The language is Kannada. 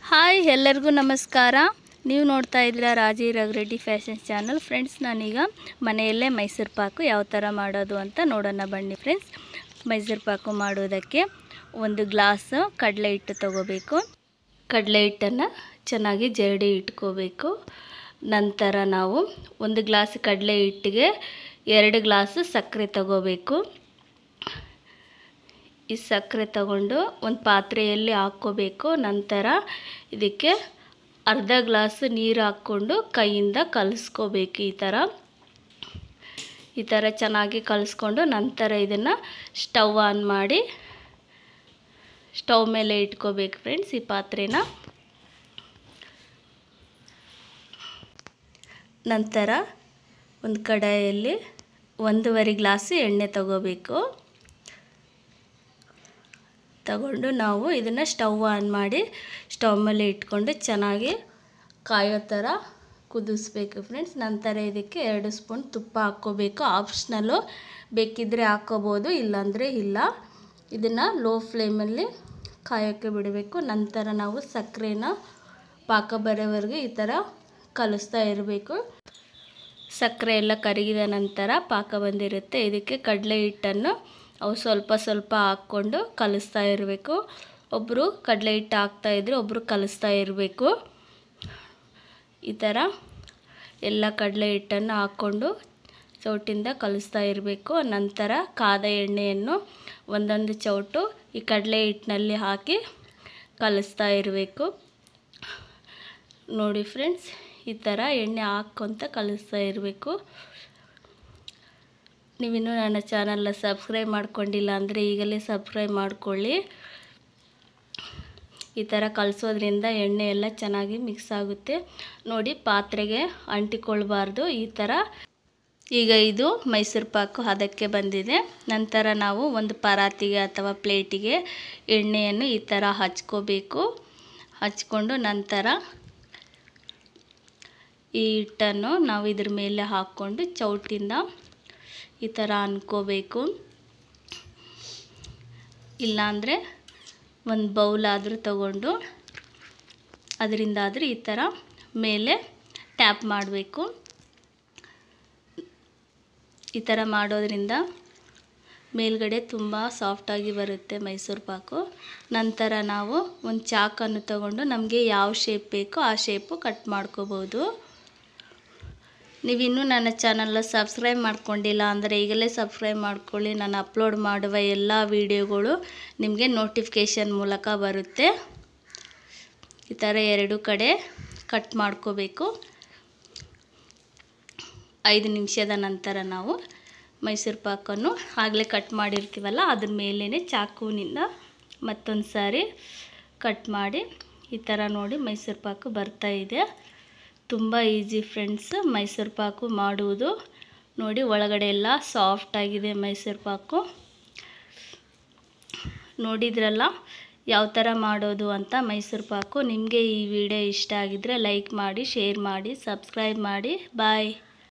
ಹಾಯ್ ಎಲ್ಲರಿಗೂ ನಮಸ್ಕಾರ ನೀವು ನೋಡ್ತಾ ಇದ್ದೀರಾ ರಾಜಿ ರಘರೆಡ್ಡಿ ಫ್ಯಾಷನ್ ಚಾನಲ್ ಫ್ರೆಂಡ್ಸ್ ನಾನೀಗ ಮನೆಯಲ್ಲೇ ಮೈಸೂರು ಪಾಕು ಯಾವ ಥರ ಮಾಡೋದು ಅಂತ ನೋಡೋಣ ಬನ್ನಿ ಫ್ರೆಂಡ್ಸ್ ಮೈಸೂರು ಪಾಕು ಮಾಡೋದಕ್ಕೆ ಒಂದು ಗ್ಲಾಸ್ ಕಡಲೆ ಹಿಟ್ಟು ತಗೋಬೇಕು ಕಡಲೆ ಹಿಟ್ಟನ್ನು ಚೆನ್ನಾಗಿ ಜರಡಿ ಇಟ್ಕೋಬೇಕು ನಂತರ ನಾವು ಒಂದು ಗ್ಲಾಸ್ ಕಡಲೆ ಹಿಟ್ಟಿಗೆ ಎರಡು ಗ್ಲಾಸ್ ಸಕ್ಕರೆ ತಗೋಬೇಕು ಈ ಸಕ್ಕರೆ ತಗೊಂಡು ಒಂದು ಪಾತ್ರೆಯಲ್ಲಿ ಹಾಕ್ಕೋಬೇಕು ನಂತರ ಇದಕ್ಕೆ ಅರ್ಧ ಗ್ಲಾಸ್ ನೀರು ಹಾಕ್ಕೊಂಡು ಕೈಯಿಂದ ಕಲಿಸ್ಕೋಬೇಕು ಈ ಥರ ಈ ಥರ ಚೆನ್ನಾಗಿ ಕಲಿಸ್ಕೊಂಡು ನಂತರ ಇದನ್ನು ಸ್ಟವ್ ಆನ್ ಮಾಡಿ ಸ್ಟವ್ ಮೇಲೆ ಇಟ್ಕೋಬೇಕು ಫ್ರೆಂಡ್ಸ್ ಈ ಪಾತ್ರೆನ ನಂತರ ಒಂದು ಕಡಾಯಲ್ಲಿ ಒಂದೂವರೆ ಗ್ಲಾಸ್ ಎಣ್ಣೆ ತಗೋಬೇಕು ತಗೊಂಡು ನಾವು ಇದನ್ನು ಸ್ಟವ್ ಆನ್ ಮಾಡಿ ಸ್ಟವ್ ಮೇಲೆ ಇಟ್ಕೊಂಡು ಚೆನ್ನಾಗಿ ಕಾಯೋ ಥರ ಕುದಿಸ್ಬೇಕು ಫ್ರೆಂಡ್ಸ್ ನಂತರ ಇದಕ್ಕೆ ಎರಡು ಸ್ಪೂನ್ ತುಪ್ಪ ಹಾಕ್ಕೋಬೇಕು ಆಪ್ಷನಲ್ಲು ಬೇಕಿದ್ದರೆ ಹಾಕ್ಕೋಬೋದು ಇಲ್ಲಾಂದರೆ ಇಲ್ಲ ಇದನ್ನು ಲೋ ಫ್ಲೇಮಲ್ಲಿ ಕಾಯೋಕ್ಕೆ ಬಿಡಬೇಕು ನಂತರ ನಾವು ಸಕ್ಕರೆನ ಪಾಕ ಬರೋವರೆಗೆ ಈ ಥರ ಕಲಿಸ್ತಾ ಇರಬೇಕು ಸಕ್ಕರೆ ಎಲ್ಲ ಕರಗಿದ ನಂತರ ಪಾಕ ಬಂದಿರುತ್ತೆ ಇದಕ್ಕೆ ಕಡಲೆ ಹಿಟ್ಟನ್ನು ಅವು ಸ್ವಲ್ಪ ಸ್ವಲ್ಪ ಹಾಕ್ಕೊಂಡು ಕಲಿಸ್ತಾ ಇರಬೇಕು ಒಬ್ಬರು ಕಡಲೆ ಹಿಟ್ಟು ಹಾಕ್ತಾಯಿದ್ರೆ ಒಬ್ಬರು ಕಲಿಸ್ತಾ ಇರಬೇಕು ಈ ಥರ ಎಲ್ಲ ಕಡಲೆ ಹಿಟ್ಟನ್ನು ಹಾಕ್ಕೊಂಡು ಚೌಟಿಂದ ಕಲಿಸ್ತಾ ಇರಬೇಕು ನಂತರ ಕಾದ ಎಣ್ಣೆಯನ್ನು ಒಂದೊಂದು ಚೌಟು ಈ ಕಡಲೆ ಹಿಟ್ಟಿನಲ್ಲಿ ಹಾಕಿ ಕಲಿಸ್ತಾ ಇರಬೇಕು ನೋಡಿ ಫ್ರೆಂಡ್ಸ್ ಈ ಥರ ಎಣ್ಣೆ ಹಾಕ್ಕೊತ ಕಲಿಸ್ತಾ ಇರಬೇಕು ನೀವಿನ್ನೂ ನನ್ನ ಚಾನಲ್ನ ಸಬ್ಸ್ಕ್ರೈಬ್ ಮಾಡ್ಕೊಂಡಿಲ್ಲ ಅಂದರೆ ಈಗಲೇ ಸಬ್ಸ್ಕ್ರೈಬ್ ಮಾಡ್ಕೊಳ್ಳಿ ಈ ಥರ ಕಲಿಸೋದ್ರಿಂದ ಎಣ್ಣೆ ಎಲ್ಲ ಚೆನ್ನಾಗಿ ಮಿಕ್ಸ್ ಆಗುತ್ತೆ ನೋಡಿ ಪಾತ್ರೆಗೆ ಅಂಟಿಕೊಳ್ಬಾರ್ದು ಈ ಥರ ಈಗ ಇದು ಮೈಸೂರು ಪಾಕು ಹದಕ್ಕೆ ಬಂದಿದೆ ನಂತರ ನಾವು ಒಂದು ಪರಾತಿಗೆ ಅಥವಾ ಪ್ಲೇಟಿಗೆ ಎಣ್ಣೆಯನ್ನು ಈ ಥರ ಹಚ್ಕೋಬೇಕು ಹಚ್ಕೊಂಡು ನಂತರ ಈ ಹಿಟ್ಟನ್ನು ನಾವು ಇದ್ರ ಮೇಲೆ ಹಾಕ್ಕೊಂಡು ಚೌಟಿಂದ ಈ ಥರ ಅನ್ಕೋಬೇಕು ಇಲ್ಲಾಂದರೆ ಒಂದು ಬೌಲಾದರೂ ತಗೊಂಡು ಅದರಿಂದಾದರೂ ಈ ಥರ ಮೇಲೆ ಟ್ಯಾಪ್ ಮಾಡಬೇಕು ಈ ಥರ ಮಾಡೋದ್ರಿಂದ ಮೇಲ್ಗಡೆ ತುಂಬ ಸಾಫ್ಟಾಗಿ ಬರುತ್ತೆ ಮೈಸೂರು ಪಾಕು ನಂತರ ನಾವು ಒಂದು ಚಾಕನ್ನು ತಗೊಂಡು ನಮಗೆ ಯಾವ ಶೇಪ್ ಬೇಕೋ ಆ ಶೇಪು ಕಟ್ ಮಾಡ್ಕೋಬೋದು ನೀವಿನ್ನೂ ನನ್ನ ಚಾನಲ್ನ ಸಬ್ಸ್ಕ್ರೈಬ್ ಮಾಡ್ಕೊಂಡಿಲ್ಲ ಅಂದರೆ ಈಗಲೇ ಸಬ್ಸ್ಕ್ರೈಬ್ ಮಾಡ್ಕೊಳ್ಳಿ ನಾನು ಅಪ್ಲೋಡ್ ಮಾಡುವ ಎಲ್ಲ ವೀಡಿಯೋಗಳು ನಿಮಗೆ ನೋಟಿಫಿಕೇಷನ್ ಮೂಲಕ ಬರುತ್ತೆ ಈ ಥರ ಎರಡು ಕಡೆ ಕಟ್ ಮಾಡ್ಕೋಬೇಕು ಐದು ನಿಮಿಷದ ನಂತರ ನಾವು ಮೈಸೂರು ಪಾಕನ್ನು ಆಗಲೇ ಕಟ್ ಮಾಡಿರ್ತೀವಲ್ಲ ಅದ್ರ ಮೇಲೇ ಚಾಕುವಿನಿಂದ ಮತ್ತೊಂದು ಸಾರಿ ಕಟ್ ಮಾಡಿ ಈ ಥರ ನೋಡಿ ಮೈಸೂರು ಪಾಕು ಬರ್ತಾಯಿದೆ ತುಂಬ ಈಸಿ ಫ್ರೆಂಡ್ಸ್ ಮೈಸೂರು ಪಾಕು ಮಾಡುವುದು ನೋಡಿ ಒಳಗಡೆ ಎಲ್ಲ ಸಾಫ್ಟಾಗಿದೆ ಮೈಸೂರು ಪಾಕು ನೋಡಿದ್ರಲ್ಲ ಯಾವ ಥರ ಮಾಡೋದು ಅಂತ ಮೈಸೂರು ಪಾಕು ನಿಮಗೆ ಈ ವಿಡಿಯೋ ಇಷ್ಟ ಆಗಿದ್ದರೆ ಲೈಕ್ ಮಾಡಿ ಶೇರ್ ಮಾಡಿ ಸಬ್ಸ್ಕ್ರೈಬ್ ಮಾಡಿ ಬಾಯ್